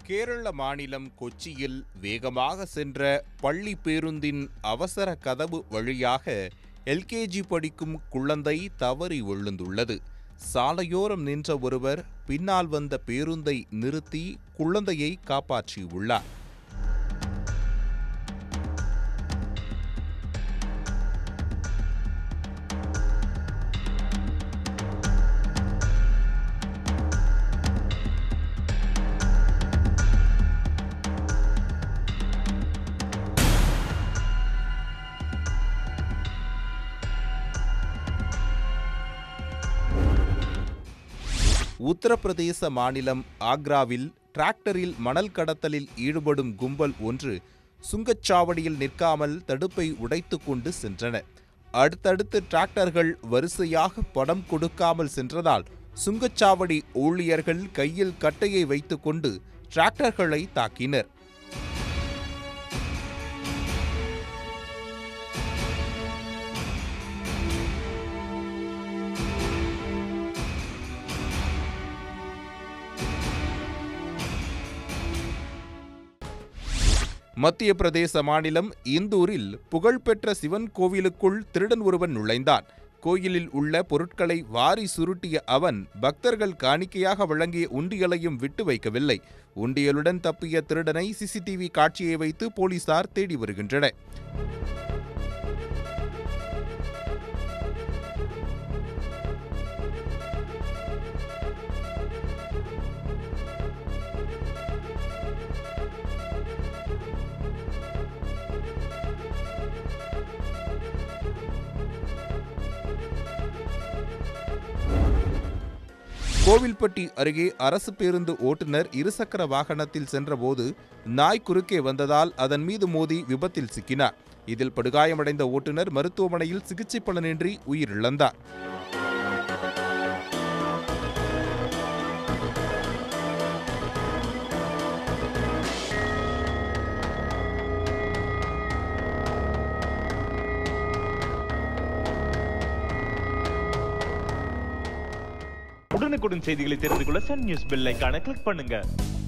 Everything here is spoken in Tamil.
கேரள மாநிலம் கொச்சியில் வேகமாக சென்ற பள்ளி பேருந்தின் அவசர கதவு வழியாக எல்கேஜி படிக்கும் குழந்தை தவறி விழுந்துள்ளது சாலையோரம் நின்ற ஒருவர் பின்னால் வந்த பேருந்தை நிறுத்தி குழந்தையை காப்பாற்றியுள்ளார் உத்தரப்பிரதேச மாநிலம் ஆக்ராவில் டிராக்டரில் மணல் கடத்தலில் ஈடுபடும் கும்பல் ஒன்று சுங்கச்சாவடியில் நிற்காமல் தடுப்பை உடைத்துக் கொண்டு சென்றன அடுத்தடுத்து டிராக்டர்கள் வரிசையாக படம் கொடுக்காமல் சென்றதால் சுங்கச்சாவடி ஊழியர்கள் கையில் கட்டையை வைத்துக்கொண்டு டிராக்டர்களை தாக்கினர் மத்திய பிரதேச மாநிலம் இந்தூரில் புகழ்பெற்ற சிவன் கோவிலுக்குள் திருடன் ஒருவன் நுழைந்தான் கோயிலில் உள்ள பொருட்களை வாரி சுருட்டிய அவன் பக்தர்கள் காணிக்கையாக வழங்கிய உண்டியலையும் விட்டு வைக்கவில்லை உண்டியலுடன் தப்பிய திருடனை சிசிடிவி காட்சியை வைத்து போலீசார் தேடி வருகின்றனர் கோவில்பட்டி அருகே அரசு பேருந்து ஓட்டுநர் இருசக்கர வாகனத்தில் சென்றபோது நாய் குறுக்கே வந்ததால் அதன் மீது மோதி விபத்தில் சிக்கினார் இதில் படுகாயமடைந்த ஓட்டுநர் மருத்துவமனையில் சிகிச்சை பலனின்றி உயிரிழந்தார் உடனுக்குடன் செய்திகளை தெரிந்து கொள்ள சன் நியூஸ் பெல் ஐகானை கிளிக் பண்ணுங்க